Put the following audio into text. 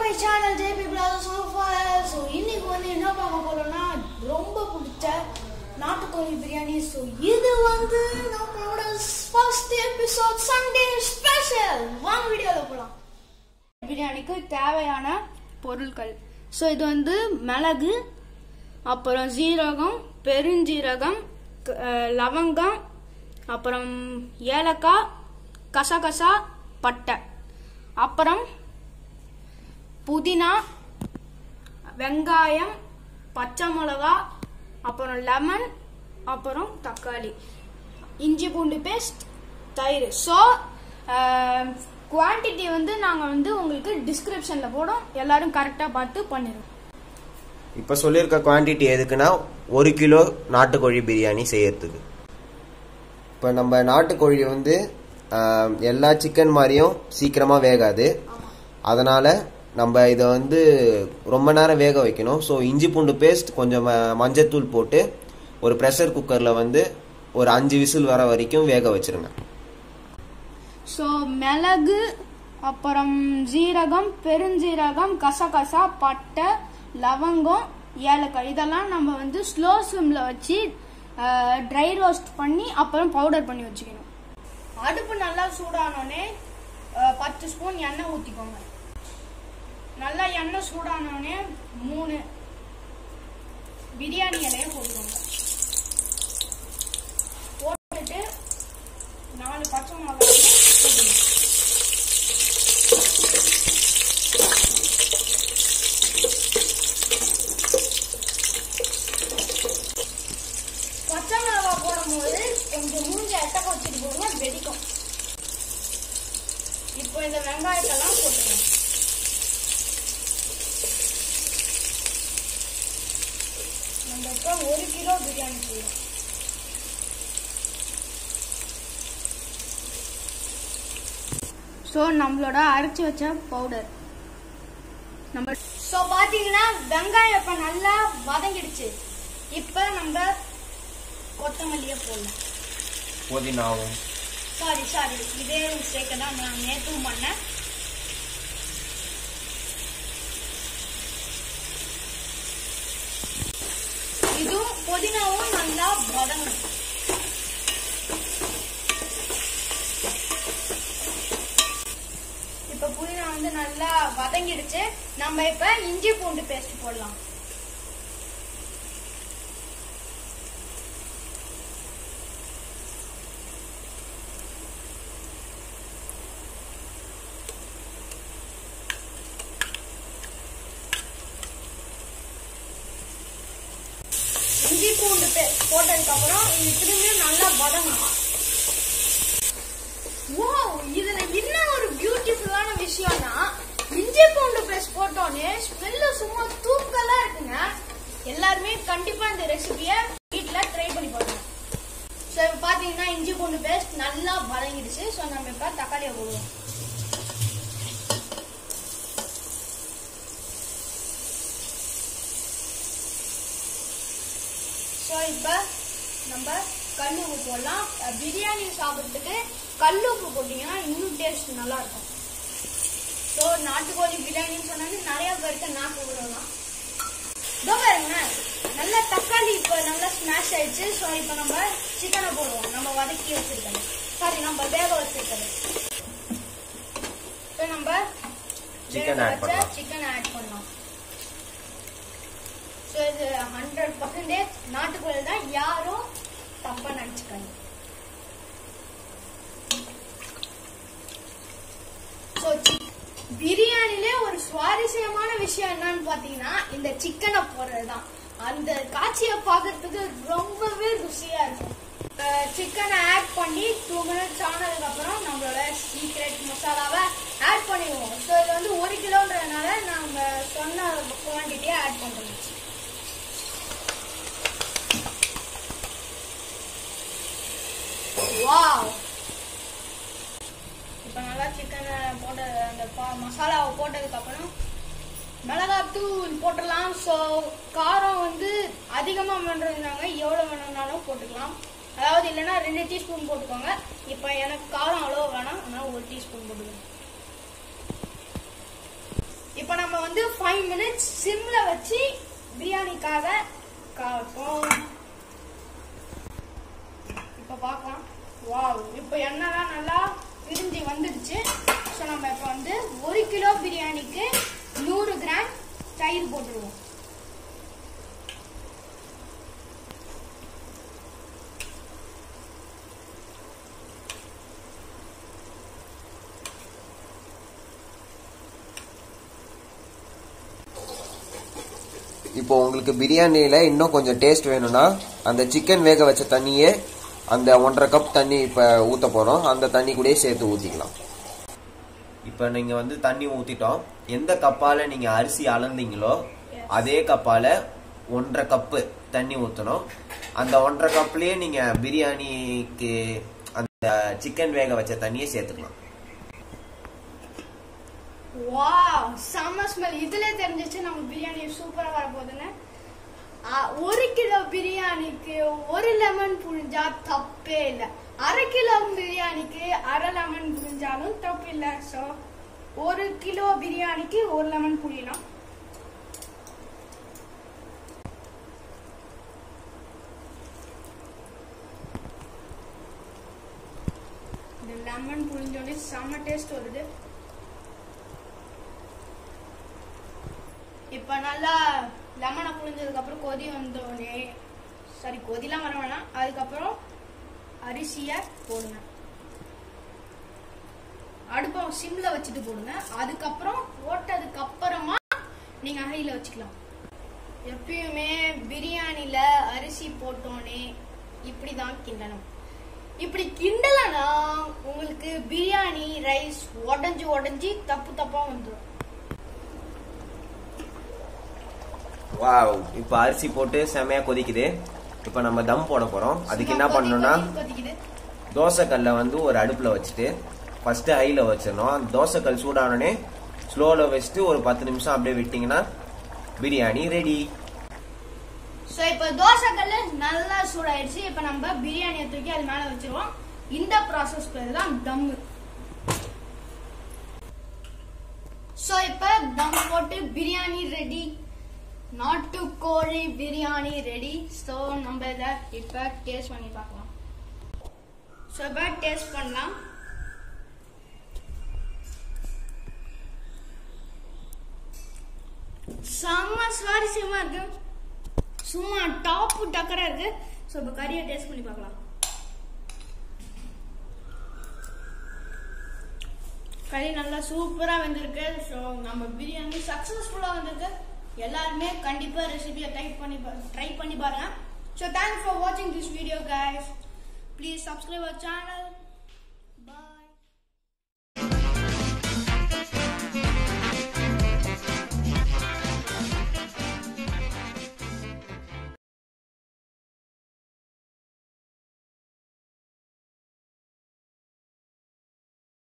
My channel JP பிளாஸ் so இன்னைக்கு வந்து என்ன பார்க்க போறோம்னா ரொம்ப பிடிச்ச நாட்டுக்கோழி பிரியாணி ஸோ இது வந்து நம்மளோட ஃபர்ஸ்ட் எபிசோட் சண்டே ஸ்பெஷல் வாங்க வீடியோவில் போகலாம் பிரியாணிக்கு தேவையான பொருட்கள் ஸோ இது வந்து மிளகு அப்புறம் ஜீரகம் பெருஞ்சீரகம் க- அஹ் லவங்கம் அப்புறம் ஏலக்காய் கசகசா பட்டை அப்புறம் புதினா வெங்காயம் பச்சை மிளகா அப்புறம் லெமன் அப்புறம் தக்காளி இஞ்சி பூண்டு பேஸ்ட் தயிர் ஸோ குவான்டிட்டி வந்து நாங்கள் வந்து உங்களுக்கு டிஸ்கிரிப்ஷனில் போடும் எல்லாரும் கரெக்டாக பார்த்து பண்ணிடுவோம் இப்போ சொல்லியிருக்க குவான்டிட்டி எதுக்குன்னா ஒரு கிலோ நாட்டுக்கோழி பிரியாணி செய்யறதுக்கு இப்போ நம்ம நாட்டுக்கோழி வந்து ஆஹ், எல்லா சிக்கன் மாதிரியும் சீக்கிரமாக வேகாது அதனால் நம்ம இதை வந்து ரொம்ப நேரம் வேக வைக்கணும் ஸோ இஞ்சி பூண்டு பேஸ்ட் கொஞ்சம் ம- மஞ்சத்தூள் போட்டு ஒரு ப்ரெஷர் குக்கரில் வந்து ஒரு அஞ்சு விசில் வர வரைக்கும் வேக வச்சிருங்க ஸோ மிளகு அப்புறம் ஜீரகம் பெருஞ்சீரகம் கசகசா பட்டை லவங்கம் ஏலக்காய் இதெல்லாம் நம்ம வந்து ஸ்லோ ஸ்விம்ல வச்சு ட்ரை ரோஸ்ட் பண்ணி அப்புறம் பவுடர் பண்ணி வச்சுக்கணும் அடுப்பு நல்லா சூடானோடனே அஹ், பத்து ஸ்பூன் எண்ணெய் ஊற்றிக்கோங்க நல்லா எண்ணெய் சூடானோடனே மூணு பிரியாணி இலையை போட்டுக்கோங்க போட்டுட்டு நாலு பச்சை மிளகாய் போட்டுக்கணும் பச்சை மிளகாய் போடும்போது கொஞ்சம் மூஞ்ச எட்டக்க வச்சுட்டு போடுங்க வெடிக்கும் இப்போ இந்த வெங்காயத்தெல்லாம் போட்டுக்கலாம் நம்ம இப்போ ஒரு கிலோ பிரியாணி செய்யறோம் ஸோ நம்மளோட அரைச்சி வச்ச பவுடர் நம்ம ஸோ பார்த்தீங்கன்னா வெங்காயம் இப்போ நல்லா வதங்கிடுச்சு இப்போ நம்ம கொத்தமல்லியை போடலாம் புதினாவும் சாரி சாரி இதே மிஸ்டேக்கை தான் நான் நேற்றும் பண்ணேன் இதுவும் புதினாவும் நல்லா வதங்கணும் இப்ப புதினா வந்து நல்லா வதங்கிடுச்சு நம்ம இப்ப இஞ்சி பூண்டு பேஸ்ட் போடலாம் இஞ்சி பூண்டு பேஸ்ட் போட்டதுக்கு அப்புறம் இது திரும்பியும் நல்லா வதங்கணும் வாவ் இதுல என்ன ஒரு பியூட்டிஃபுல்லான விஷயம்னா இஞ்சி பூண்டு பேஸ்ட் போட்டோன்னே ஸ்மெல்லு சும்மா தூக்கலா இருக்குங்க எல்லாருமே கண்டிப்பா இந்த ரெசிபிய வீட்ல ட்ரை பண்ணி பாருங்க ஸோ இப்போ பார்த்தீங்கன்னா இஞ்சி பூண்டு பேஸ்ட் நல்லா வதங்கிடுச்சு ஸோ நம்ம இப்போ தக்காளியை போடுவோம் ஸோ இப்போ நம்ம கல் உப்பு போடலாம் அஹ் பிரியாணி சாப்பிட்றதுக்கு கல் உப்பு போட்டிங்கன்னா இன்னும் டேஸ்ட் நல்லா இருக்கும் ஸோ நாட்டுக்கோழி பிரியாணின்னு சொன்னாங்க நிறைய பேருக்கு நாக்கு விடலாம் இதோ பாருங்க நல்ல தக்காளி இப்போ நல்லா ஸ்மாஷ் ஆயிடுச்சு ஸோ இப்போ நம்ம சிக்கனை போடுவோம் நம்ம வதக்கி வச்சிருக்கோம் சாரி நம்ம வேக வச்சிருக்கிறது இப்போ நம்ம Chicken add பண்ணலாம். சிக்கன் ஆட் பண்ணலாம் ஸோ இது ஹண்ட்ரட் பர்சன்டேஜ் நாட்டுக்கோழி தான் யாரும் தப்பா நினச்சிக்காங்க ஸோ பிரியாணிலே ஒரு சுவாரஸ்யமான விஷயம் என்னன்னு பார்த்தீங்கன்னா இந்த சிக்கனை போடுறது தான் அந்த காட்சியை பார்க்கறதுக்கு ரொம்பவே ருசியா இருக்கும் சிக்கனை ஆட் பண்ணி டூ மினிட்ஸ் ஆனதுக்கு அப்புறம் நம்மளோட சீக்ரெட் மசாலாவை ஆட் பண்ணிடுவோம் ஸோ இது வந்து ஒரு கிலோன்றதுனால நம்ம சொன்ன குவான்டிட்டியை ஆட் பண்ணுறோம் வாவ் இப்போ நல்லா சிக்கனை போட்ட அந்த பா- மசாலாவை போட்டதுக்கு அப்புறம் மிளகாத்தூள் போட்டுடலாம் ஸோ காரம் வந்து அதிகமாக வேண்டிருந்தாங்க எவ்வளோ வேணும்னாலும் போட்டுக்கலாம் அதாவது இல்லைன்னா ரெண்டு டீஸ்பூன் போட்டுக்கோங்க இப்போ எனக்கு காரம் அவ்வளோ வேணாம் அதனால ஒரு டீஸ்பூன் போட்டுக்கோங்க இப்போ நம்ம ஃபைவ் மினிட்ஸ் சிம்ல வச்சு பிரியாணிக்காக காப்போம் இப்போ பார்க்கலாம் வாவ் இப்போ எண்ணெய்லாம் நல்லா பிரிஞ்சு வந்துடுச்சு ஸோ நம்ம இப்போ வந்து ஒரு கிலோ பிரியாணிக்கு நூறு கிராம் தயிர் போட்டுருவோம் இப்போ உங்களுக்கு பிரியாணியில இன்னும் கொஞ்சம் டேஸ்ட் வேணும்னா அந்த சிக்கன் வேக வச்ச தண்ணியே அந்த ஒன்றரை கப் தண்ணி இப்போ ஊற்ற போகிறோம் அந்த தண்ணி கூடயே சேர்த்து ஊற்றிக்கலாம் இப்போ நீங்கள் வந்து தண்ணி ஊற்றிட்டோம் எந்த கப்பால் நீங்கள் அரிசி அளந்தீங்களோ அதே கப்பால் ஒன்றரை கப்பு தண்ணி ஊற்றணும் அந்த ஒன்றரை கப்லேயே நீங்கள் பிரியாணிக்கு அந்த சிக்கன் வேக வச்ச தண்ணியை சேர்த்துக்கலாம் வாவ் செம்ம ஸ்மெல் இதுல தெரிஞ்சிச்சு நம்ம பிரியாணி சூப்பரா வர போகுதுன்னு ஆ, ஒரு கிலோ பிரியாணிக்கு ஒரு லெமன் புழிஞ்சா தப்பே இல்லை அரை கிலோ பிரியாணிக்கு அரை லெமன் புழிஞ்சாலும் தப்பு இல்லை ஸோ ஒரு கிலோ பிரியாணிக்கு ஒரு லெமன் புழியலாம் இந்த லெமன் புழிஞ்சோடனே செம்ம டேஸ்ட் வருது இப்போ நல்லா லெமனை புழிஞ்சதுக்கு அப்புறம் கொதி வந்தோடனே சாரி கொதிலாம் வர வேணாம் அதுக்கப்புறம் அரிசியை போடுங்க அடுப்பை சிம்ல வச்சுட்டு போடுங்க அதுக்கப்புறம் போட்டதுக்கு அப்புறமா நீங்க ஹைல வச்சுக்கலாம் எப்பயுமே பிரியாணில அரிசி போட்டோனே இப்படிதான் கிண்டணும் இப்படி கிண்டலனா உங்களுக்கு பிரியாணி ரைஸ் உடஞ்சி உடஞ்சி தப்பு தப்பா வந்துடும் வாவ் இப்போ அரிசி போட்டு செமையா கொதிக்குது இப்போ நம்ம தம் போட போறோம் அதுக்கு என்ன பண்ணணும்னா கொதிக்குது தோசைக்கல்லை வந்து ஒரு அடுப்புல வச்சுட்டு ஃபர்ஸ்ட் ஹைல வச்சிடணும் அந்த தோசைக்கல் சூடானோடனே ஸ்லோல வச்சுட்டு ஒரு பத்து நிமிஷம் அப்படியே விட்டீங்கன்னா பிரியாணி ரெடி ஸோ இப்போ தோசைக்கல் நல்லா சூடாயிடுச்சு இப்போ நம்ம பிரியாணியை தூக்கி அது மேலே வச்சிருவோம் இந்த ப்ராசஸ் பேர் தான் தம்மு ஸோ இப்போ தம் போட்டு பிரியாணி ரெடி நாட்டுக்கோழி பிரியாணி ரெடி ஸோ நம்ம இதை இப்போ டேஸ்ட் பண்ணி பார்க்கலாம் ஸோ இப்போ டேஸ்ட் பண்ணலாம் செம்ம சுவாரஸ்யமா இருக்கு சும்மா டாப்பு டக்கரா இருக்கு ஸோ இப்போ கறியை டேஸ்ட் பண்ணி பார்க்கலாம் கறி நல்லா சூப்பரா வந்திருக்கு ஸோ நம்ம பிரியாணி சக்ஸஸ்ஃபுல்லா வந்திருக்கு எல்லாருமே கண்டிப்பா ரெசிபியை ட்ரை பண்ணி ட்ரை பண்ணி பாருங்க ஸோ தேங்க்ஸ் ஃபார் வாட்சிங் this video guys please subscribe our channel